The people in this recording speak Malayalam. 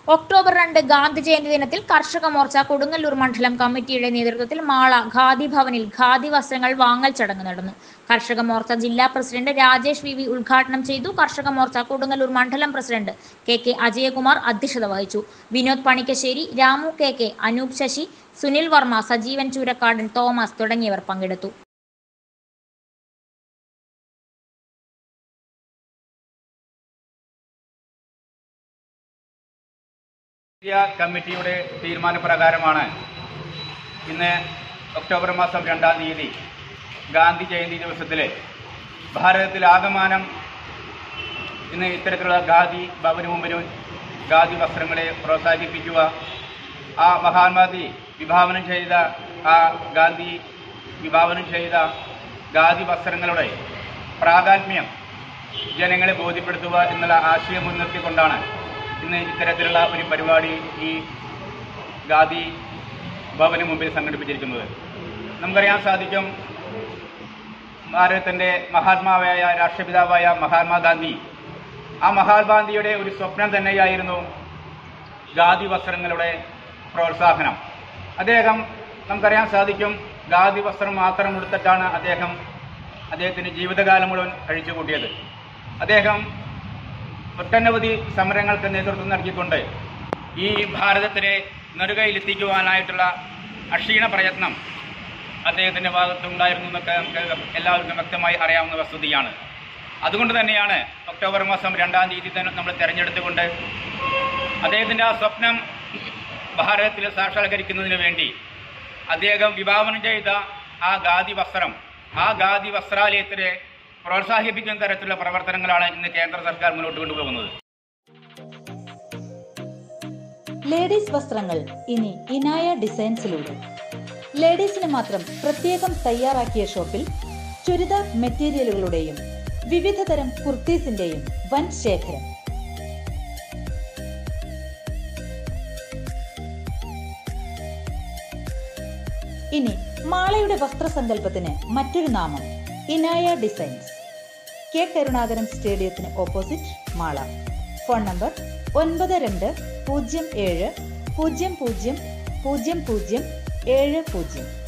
ഒക്ടോബർ രണ്ട് ഗാന്ധി ജയന്തി ദിനത്തിൽ കർഷക മോർച്ച കൊടുങ്ങല്ലൂർ മണ്ഡലം കമ്മിറ്റിയുടെ നേതൃത്വത്തിൽ മാള ഖാദി ഭവനിൽ ഖാദി വസ്ത്രങ്ങൾ വാങ്ങൽ ചടങ്ങ് നടന്നു കർഷക മോർച്ച ജില്ലാ പ്രസിഡന്റ് രാജേഷ് വി വി ഉദ്ഘാടനം ചെയ്തു കർഷക മോർച്ച കൊടുങ്ങല്ലൂർ മണ്ഡലം പ്രസിഡന്റ് കെ കെ അജയകുമാർ അധ്യക്ഷത വഹിച്ചു Vinod Panikkassery Ramu K K Anoop Sasi Sunil Varma Sajeevan Choorakkadan Thomas തുടങ്ങിയവർ പങ്കെടുത്തു ദേശീയ കമ്മിറ്റിയുടെ തീരുമാനപ്രകാരമാണ് ഇന്ന് ഒക്ടോബർ മാസം രണ്ടാം തീയതി ഗാന്ധി ജയന്തി ദിവസത്തിൽ ഭാരതത്തിലാകമാനം ഇന്ന് ഇത്തരത്തിലുള്ള ഖാദി ഭവന് മുമ്പിലും ഖാദി വസ്ത്രങ്ങളെ പ്രോത്സാഹിപ്പിക്കുക ആ മഹാത്മാഗാന്ധി വിഭാവനം ചെയ്ത ആ ഗാന്ധി വിഭാവനം ചെയ്ത ഖാദി വസ്ത്രങ്ങളുടെ പ്രാധാന്യം ജനങ്ങളെ ബോധ്യപ്പെടുത്തുക എന്നുള്ള ആശയം മുൻനിർത്തിക്കൊണ്ടാണ് ഇന്ന് ഇത്തരത്തിലുള്ള ഒരു പരിപാടി ഈ ഗാന്ധി ഭവന് മുമ്പിൽ സംഘടിപ്പിച്ചിരിക്കുന്നത് നമുക്കറിയാൻ സാധിക്കും ഭാരതത്തിൻ്റെ മഹാത്മാവായ രാഷ്ട്രപിതാവായ മഹാത്മാഗാന്ധി ആ മഹാത്മാഗാന്ധിയുടെ ഒരു സ്വപ്നം തന്നെയായിരുന്നു ഖാദി വസ്ത്രങ്ങളുടെ പ്രോത്സാഹനം അദ്ദേഹം നമുക്കറിയാൻ സാധിക്കും ഖാദി വസ്ത്രം മാത്രം എടുത്തിട്ടാണ് അദ്ദേഹം അദ്ദേഹത്തിൻ്റെ ജീവിതകാലം മുഴുവൻ കഴിച്ചു കൂട്ടിയത് അദ്ദേഹം ഒട്ടനവധി സമരങ്ങൾക്ക് നേതൃത്വം നൽകിക്കൊണ്ട് ഈ ഭാരതത്തിനെ നെറുകയിലെത്തിക്കുവാനായിട്ടുള്ള അക്ഷീണ പ്രയത്നം അദ്ദേഹത്തിൻ്റെ ഭാഗത്തുണ്ടായിരുന്നു എന്നൊക്കെ നമുക്ക് എല്ലാവർക്കും വ്യക്തമായി അറിയാവുന്ന വസ്തുതയാണ് അതുകൊണ്ട് തന്നെയാണ് ഒക്ടോബർ മാസം രണ്ടാം തീയതി തന്നെ നമ്മൾ തിരഞ്ഞെടുത്തുകൊണ്ട് അദ്ദേഹത്തിൻ്റെ ആ സ്വപ്നം ഭാരതത്തിൽ സാക്ഷാത്കരിക്കുന്നതിന് വേണ്ടി അദ്ദേഹം വിഭാവനം ചെയ്ത ആ ഖാദി വസ്ത്രം ആ ഖാദി വസ്ത്രാലയത്തിനെ പ്രോത്സാഹിപ്പിക്കുന്ന തരത്തിലുള്ള പ്രവർത്തനങ്ങളാണ് ഇന്ന് കേന്ദ്ര സർക്കാർ മുന്നോട്ട് കൊണ്ടുപോകുന്നത് ലേഡീസ് വസ്ത്രങ്ങൾ ഇനി ഇനായ ഡിസൈൻസിലൂടെ ലേഡീസിന് മാത്രം പ്രത്യേകം തയ്യാറാക്കിയ ഷോപ്പിൽ ചുരിദാർ മെറ്റീരിയലുകളുടെയും വിവിധ തരം കുർത്തീസിന്റെയും വൻ ശേഖരം ഇനി മാളയുടെ വസ്ത്രസങ്കല്പത്തിന് മറ്റൊരു നാമം ഇനായ ഡിസൈൻസ് കെ കരുണാകരൻ സ്റ്റേഡിയത്തിന് ഓപ്പോസിറ്റ് മാള ഫോൺ നമ്പർ ഒൻപത് രണ്ട് പൂജ്യം ഏഴ് പൂജ്യം പൂജ്യം പൂജ്യം പൂജ്യം ഏഴ് പൂജ്യം